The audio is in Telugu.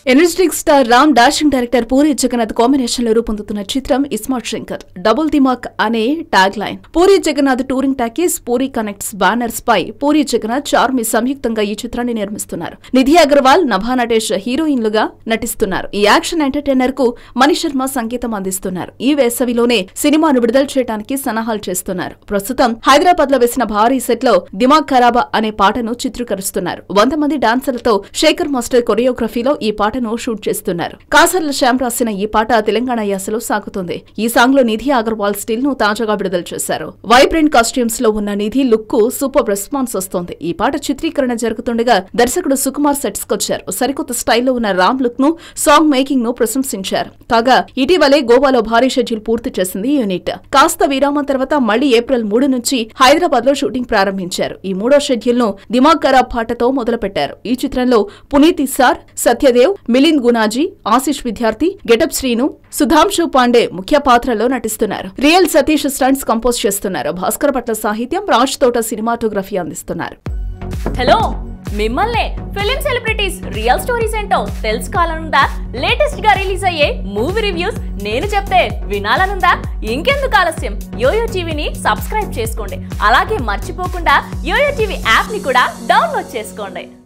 energetic star Ram dashing director Puri Jagannadh combination లో రూపొందుతున్న చిత్రం ఇస్మార్ట్ శంకర్ డబుల్ దిమాక్ అనే tag line Puri Jagannadh touring talkies Puri connects banners పై పూరి జగన్నాథ్ చార్మి సంయుక్తంగా ఈ చిత్రాన్ని నిర్మిస్తున్నారు నిధి అగర్వాల్ నభా నటేష్ హీరోయిన్లుగా నటిస్తున్నారు ఈ యాక్షన్ ఎంటర్టైనర్ కు మణి శర్మ సంగీతం అందిస్తున్నారు ఈ వేసవిలోనే సినిమాను విడుదల చేయడానికి సన్నాహాలు చేస్తున్నారు ప్రస్తుతం హైదరాబాద్ లో వేసిన భారీ సెట్ లో దిమాగ్ ఖరాబా అనే పాటను చిత్రీకరిస్తున్నారు వంద మంది డాన్సర్లతో శేఖర్ మాస్టర్ కొరియోగ్రఫీలో ఈ పాటను షూట్ చేస్తున్నారు కాసర్ల శ్యామ్ రాసిన ఈ పాట తెలంగాణ యాసలో సాగుతుంది ఈ సాంగ్ లో నిధి అగర్వాల్ స్టిల్ ను తాజాగా విడుదల చేశారు వైబ్రెంట్ కాస్ట్యూమ్స్ లో ఉన్న నిధి లుక్ కు సూపర్ రెస్పాన్స్ వస్తోంది ఈ పాట చిత్రీకరణ జరుగుతుండగా దర్శకుడు సుకుమార్ సెట్స్ కొచ్చారు సరికొత్త స్టైల్లో ఉన్న రామ్ లుక్ ను సాంగ్ మేకింగ్ ను ప్రశంసించారు కాగా ఇటీవలే గోవాలో భారీ షెడ్యూల్ పూర్తి చేసింది ఈ యూనిట్ కాస్త విరామం తర్వాత మళ్లీ ఏప్రిల్ మూడు నుంచి హైదరాబాద్ లో షూటింగ్ ప్రారంభించారు ఈ మూడో షెడ్యూల్ ను దిమాగ్ ఖరాబ్ పాటతో మొదలుపెట్టారు ఈ చిత్రంలో పునీత్ ఇస్సార్ సత్యదేవ్ మిలింద్ గునాజీ ఆశిష్ విద్యార్థి గెటప్ శ్రీను సుధాంశు పాండే ముఖ్య పాత్రలో నటిస్తున్నారు రియల్ సతీష్ స్టంట్స్ కంపోజ్ చేస్తున్నారు భాస్కర్ పట్ల సాహిత్యం రాజ్ తోట సినిమాటోగ్రఫీ అందిస్తున్నారు హలో మిమ్మల్నే ఫిలిం సెలబ్రిటీస్ రియల్ స్టోరీస్ ఏంటో తెలుసుకోవాలనుందా లేటెస్ట్ గా రిలీజ్ అయ్యే మూవీ రివ్యూస్ నేను చెప్తే వినాలనుందా ఇంకెందుకు ఆలస్యం యోయో టీవీని సబ్స్క్రైబ్ చేసుకోండి అలాగే మర్చిపోకుండా యోయో టీవీ యాప్ ని కూడా డౌన్లోడ్ చేసుకోండి